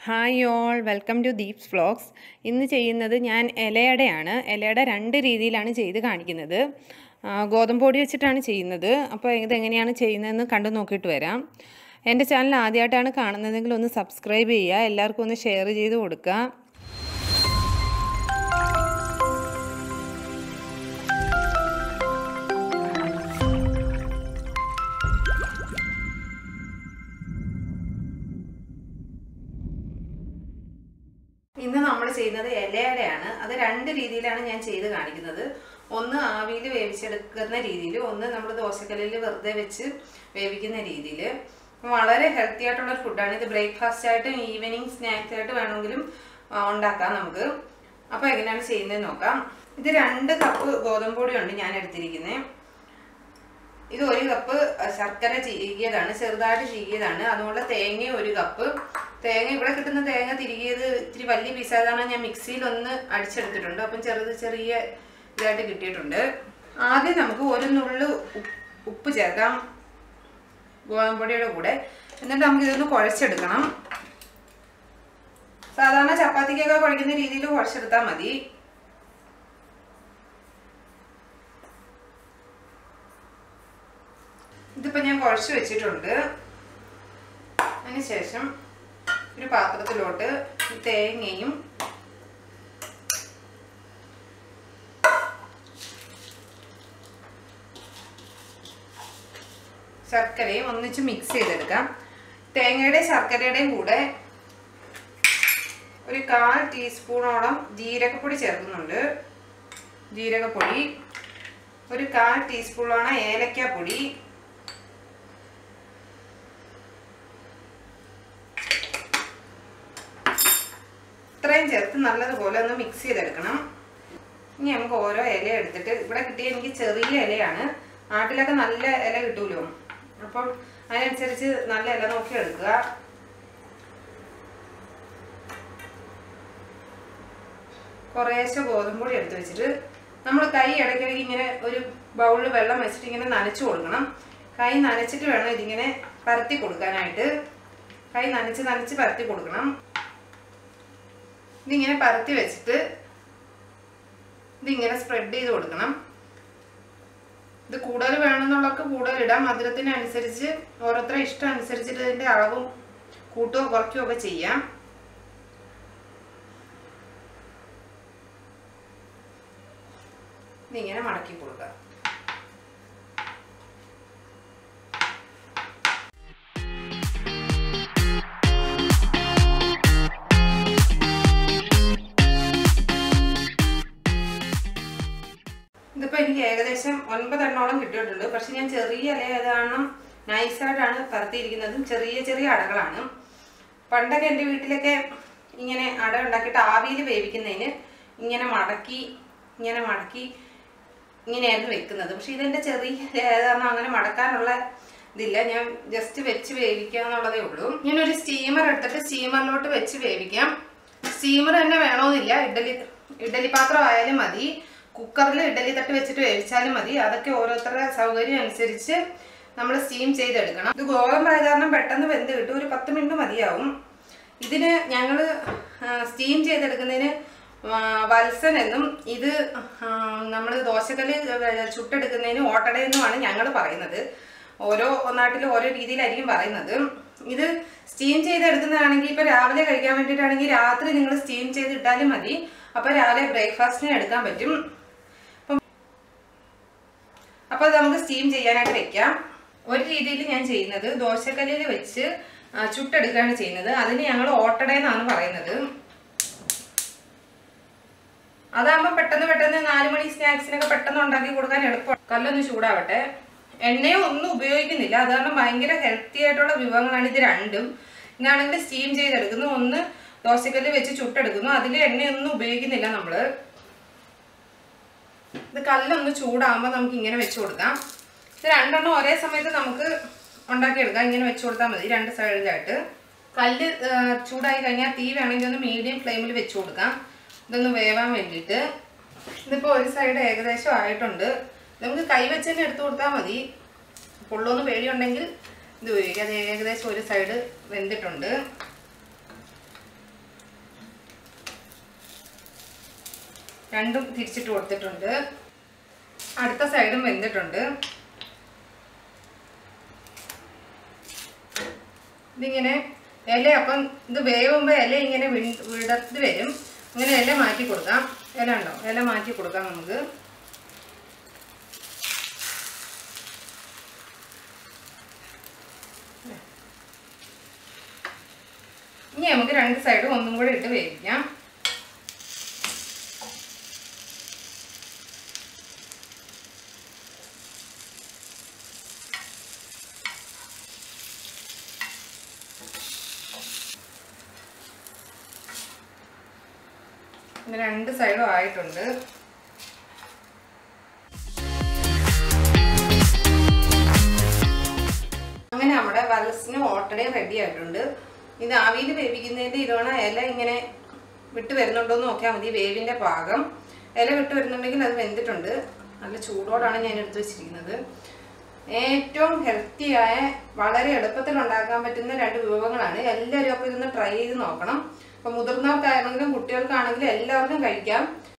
hi all welcome to Deep's vlogs ഇന്ന് ചെയ്യുന്നത് ഞാൻ ഇലയടയാണ് ഇലയട രണ്ട് രീതിയിലാണ് ചെയ്ത് കാണിക്കുന്നത് ആ, ഗോതമ്പ് പൊടി വെച്ചിട്ടാണ് ചെയ്യുന്നത് അപ്പോൾ ഇതെങ്ങനെയാണ് ചെയ്യുന്നതെന്ന് കണ്ടു നോക്കിയിട്ട് വരാം എൻ്റെ ചാനൽ ആദ്യമായിട്ടാണ് കാണുന്നതെങ്കിൽ ഒന്ന് സബ്സ്ക്രൈബ് ചെയ്യുക എല്ലാവർക്കും ഒന്ന് ഷെയർ ചെയ്ത് കൊടുക്കുക ഇന്ന് നമ്മൾ ചെയ്യുന്നത് ഇലയടയാണ് അത് രണ്ട് രീതിയിലാണ് ഞാൻ ചെയ്ത് കാണിക്കുന്നത് ഒന്ന് ആവിയിൽ വേവിച്ചെടുക്കുന്ന രീതിയിൽ ഒന്ന് നമ്മൾ ദോശക്കല്ലിൽ വെറുതെ വെച്ച് വേവിക്കുന്ന രീതിയിൽ വളരെ ഹെൽത്തി ആയിട്ടുള്ള ഒരു ഫുഡാണ് ഇത് ബ്രേക്ക്ഫാസ്റ്റ് ആയിട്ടും ഈവനിങ് സ്നാക്സ് ആയിട്ട് വേണമെങ്കിലും ആ, ഉണ്ടാക്കാം നമുക്ക് അപ്പോൾ എങ്ങനെയാണ് ചെയ്യുന്നത് നോക്കാം ഇത് രണ്ട് കപ്പ് ഗോതമ്പ് പൊടിയുണ്ട് ഞാൻ എടുത്തിരിക്കുന്നത് ഇത് ഒരു കപ്പ് ശർക്കര ചീകിയതാണ് ചെറുതായിട്ട് ചീകിയതാണ് അതുകൊണ്ട് തേങ്ങ ഒരു കപ്പ് തേങ്ങ ഇവിടെ കിട്ടുന്ന തേങ്ങ തിരികിയത് ഇത്തിരി വലിയ പീസായതാണ് ഞാൻ മിക്സിയിൽ ഒന്ന് അടിച്ചെടുത്തിട്ടുണ്ട് അപ്പം ചെറുത് ചെറിയ ഇതായിട്ട് കിട്ടിയിട്ടുണ്ട് ആദ്യം നമുക്ക് ഒരു നുള്ളു ഉപ്പ് ഉപ്പ് ചേർക്കാം ഗോതമ്പൊടിയുടെ കൂടെ എന്നിട്ട് നമുക്ക് ഇതൊന്ന് കുഴച്ചെടുക്കണം സാധാരണ ചപ്പാത്തിക്കൊക്കെ കുഴക്കുന്ന രീതിയിൽ കുഴച്ചെടുത്താൽ മതി ഇതിപ്പോൾ ഞാൻ കുഴച്ച് വെച്ചിട്ടുണ്ട് അതിനുശേഷം ഒരു പാത്രത്തിലോട്ട് ഈ തേങ്ങയും ശർക്കരയും ഒന്നിച്ച് മിക്സ് ചെയ്തെടുക്കാം തേങ്ങയുടെയും ശർക്കരയുടെയും കൂടെ ഒരു കാൽ ടീസ്പൂണോളം ജീരകപ്പൊടി ചേർക്കുന്നുണ്ട് ജീരകപ്പൊടി ഒരു കാൽ ടീസ്പൂണോളം ഏലക്കാപ്പൊടി ഇത്രയും ചേർത്ത് നല്ലതുപോലെ ഒന്ന് മിക്സ് ചെയ്തെടുക്കണം ഇനി നമുക്ക് ഓരോ ഇല എടുത്തിട്ട് ഇവിടെ കിട്ടിയ എനിക്ക് ചെറിയ ഇലയാണ് നാട്ടിലൊക്കെ നല്ല ഇല കിട്ടൂലോ അപ്പം അതിനനുസരിച്ച് നല്ല ഇല നോക്കി എടുക്കുക കുറേശ്ശെ ഗോതമ്പൊടി എടുത്ത് വെച്ചിട്ട് നമ്മൾ കൈ ഇടയ്ക്കിടയ്ക്ക് ഇങ്ങനെ ഒരു ബൗളിൽ വെള്ളം വെച്ചിട്ട് ഇങ്ങനെ നനച്ചു കൊടുക്കണം കൈ നനച്ചിട്ട് വേണം ഇതിങ്ങനെ പരത്തി കൊടുക്കാനായിട്ട് കൈ നനച്ച് നനച്ച് പരത്തി കൊടുക്കണം ഇതിങ്ങനെ പരത്തി വെച്ചിട്ട് ഇതിങ്ങനെ സ്പ്രെഡ് ചെയ്ത് കൊടുക്കണം ഇത് കൂടുതൽ വേണമെന്നുള്ളവർക്ക് കൂടുതൽ ഇടാം മധുരത്തിനനുസരിച്ച് ഓരോരുത്തരുടെ ഇഷ്ടം അനുസരിച്ചിട്ട് ഇതിൻ്റെ അളവും കൂട്ടുകയോ കുറയ്ക്കുകയോ ഒക്കെ ചെയ്യാം ഇതിങ്ങനെ മടക്കി കൊടുക്കാം ഇതിപ്പോൾ എനിക്ക് ഏകദേശം ഒൻപതെണ്ണോളം കിട്ടിയിട്ടുണ്ട് പക്ഷെ ഞാൻ ചെറിയ ഇല ഏതാണ് നൈസായിട്ടാണ് പരത്തിയിരിക്കുന്നതും ചെറിയ ചെറിയ അടകളാണ് പണ്ടൊക്കെ എൻ്റെ വീട്ടിലൊക്കെ ഇങ്ങനെ അട ഉണ്ടാക്കിയിട്ട് ആവിയിൽ വേവിക്കുന്നതിന് ഇങ്ങനെ മടക്കി ഇങ്ങനെ മടക്കി ഇങ്ങനെയായിരുന്നു വെക്കുന്നത് പക്ഷെ ഇതെൻ്റെ ചെറിയ ഏതാണ് അങ്ങനെ മടക്കാനുള്ള ഇതില്ല ഞാൻ ജസ്റ്റ് വെച്ച് വേവിക്കുക എന്നുള്ളതേ ഉള്ളൂ ഞാനൊരു സ്റ്റീമർ എടുത്തിട്ട് സ്റ്റീമറിലോട്ട് വെച്ച് വേവിക്കാം സ്റ്റീമർ തന്നെ വേണമെന്നില്ല ഇഡലി ഇഡലി പാത്രം ആയാലും മതി കുക്കറിൽ ഇഡലി തട്ട് വെച്ചിട്ട് വേവിച്ചാലും മതി അതൊക്കെ ഓരോരുത്തരുടെ സൗകര്യം അനുസരിച്ച് നമ്മൾ സ്റ്റീം ചെയ്തെടുക്കണം ഇത് ഗോതമ്പ് ആയത് കാരണം പെട്ടെന്ന് വെന്ത് കിട്ടും ഒരു പത്ത് മിനിറ്റ് മതിയാവും ഇതിന് ഞങ്ങൾ സ്റ്റീം ചെയ്തെടുക്കുന്നതിന് ആ, വത്സൻ എന്നും ഇത് നമ്മൾ ദോശക്കല്ല് ചുട്ടെടുക്കുന്നതിന് ഓട്ടട എന്നുമാണ് ഞങ്ങൾ പറയുന്നത് ഓരോ നാട്ടിലും ഓരോ രീതിയിലായിരിക്കും പറയുന്നത് ഇത് സ്റ്റീം ചെയ്തെടുക്കുന്നതാണെങ്കിൽ ഇപ്പോൾ രാവിലെ കഴിക്കാൻ വേണ്ടിയിട്ടാണെങ്കിൽ രാത്രി നിങ്ങൾ സ്റ്റീം ചെയ്തിട്ടാലും മതി അപ്പോൾ രാവിലെ ബ്രേക്ക്ഫാസ്റ്റിന് എടുക്കാൻ പറ്റും അപ്പം അപ്പോൾ അത് നമുക്ക് സ്റ്റീം ചെയ്യാനായിട്ട് വെക്കാം ഒരു രീതിയിൽ ഞാൻ ചെയ്യുന്നത് ദോശക്കല്ലിൽ വെച്ച് ആ, ചുട്ടെടുക്കുകയാണ് ചെയ്യുന്നത് അതിന് ഞങ്ങൾ ഓട്ടട എന്നാണ് പറയുന്നത് അതാകുമ്പോൾ പെട്ടെന്ന് പെട്ടെന്ന് നാല് മണി സ്നാക്സിനൊക്കെ പെട്ടെന്ന് ഉണ്ടാക്കി കൊടുക്കാൻ എളുപ്പം കല്ലൊന്ന് ചൂടാവട്ടെ എണ്ണയോ ഒന്നും ഉപയോഗിക്കുന്നില്ല അത് കാരണം ഭയങ്കര ഹെൽത്തി ആയിട്ടുള്ള വിഭവങ്ങളാണ് ഇത് രണ്ടും ഇന്നാണെങ്കിൽ സ്റ്റീം ചെയ്തെടുക്കുന്നു ഒന്ന് ദോശക്കല്ല് വെച്ച് ചുട്ടെടുക്കുന്നു അതിൽ എണ്ണയൊന്നും ഉപയോഗിക്കുന്നില്ല നമ്മൾ ഇത് കല്ലൊന്ന് ചൂടാകുമ്പോൾ നമുക്ക് ഇങ്ങനെ വെച്ച് കൊടുക്കാം ഇത് രണ്ടെണ്ണം ഒരേ സമയത്ത് നമുക്ക് ഉണ്ടാക്കിയെടുക്കാം ഇങ്ങനെ വെച്ച് കൊടുത്താൽ മതി രണ്ട് സൈഡിലായിട്ട് കല്ല് ആ, ചൂടായി കഴിഞ്ഞാൽ തീ വേണമെങ്കിൽ ഒന്ന് മീഡിയം ഫ്ലെയിമിൽ വെച്ച് കൊടുക്കാം ഇതൊന്ന് വേവാൻ വേണ്ടിയിട്ട് ഇതിപ്പോൾ ഒരു സൈഡ് ഏകദേശം ആയിട്ടുണ്ട് നമുക്ക് കൈ വെച്ച് തന്നെ എടുത്തു കൊടുത്താൽ മതി പൊള്ളൊന്ന് പേടിയുണ്ടെങ്കിൽ ഇത് ഉപയോഗിക്കാം അത് ഏകദേശം ഒരു സൈഡ് വെന്തിട്ടുണ്ട് രണ്ടും തിരിച്ചിട്ട് കൊടുത്തിട്ടുണ്ട് അടുത്ത സൈഡും വെന്തിട്ടുണ്ട് ഇതിങ്ങനെ ഇല അപ്പം ഇത് വേവുമ്പോൾ ഇല ഇങ്ങനെ വിൺ- വിടർത്തി വരും ഇങ്ങനെ ഇല മാറ്റി കൊടുക്കാം ഇല ഉണ്ടോ ഇല മാറ്റി കൊടുക്കാം നമുക്ക് ഇനി നമുക്ക് രണ്ട് സൈഡും ഒന്നും കൂടെ ഇട്ട് വേവിക്കാം ഇനി രണ്ട് സൈഡും ആയിട്ടുണ്ട് അങ്ങനെ നമ്മുടെ വലസിന് ഓട്ടടയും റെഡി ആയിട്ടുണ്ട് ഇത് ആവിയിൽ വേവിക്കുന്നതിൻ്റെ ഇതോണ ഇല ഇങ്ങനെ വിട്ട് വരുന്നുണ്ടോ എന്ന് നോക്കിയാൽ മതി വേവിൻ്റെ പാകം ഇല വിട്ട് വരുന്നുണ്ടെങ്കിൽ അത് വെന്തിട്ടുണ്ട് നല്ല ചൂടോടാണ് ഞാൻ എടുത്തു വെച്ചിരിക്കുന്നത് ഏറ്റവും ഹെൽത്തിയായ വളരെ എളുപ്പത്തിൽ ഉണ്ടാക്കാൻ പറ്റുന്ന രണ്ട് വിഭവങ്ങളാണ് എല്ലാവരും അപ്പോൾ ഇതൊന്ന് ട്രൈ ചെയ്ത് നോക്കണം അപ്പോൾ മുതിർന്നവർക്കാണെങ്കിലും കുട്ടികൾക്കാണെങ്കിലും എല്ലാവർക്കും കഴിക്കാം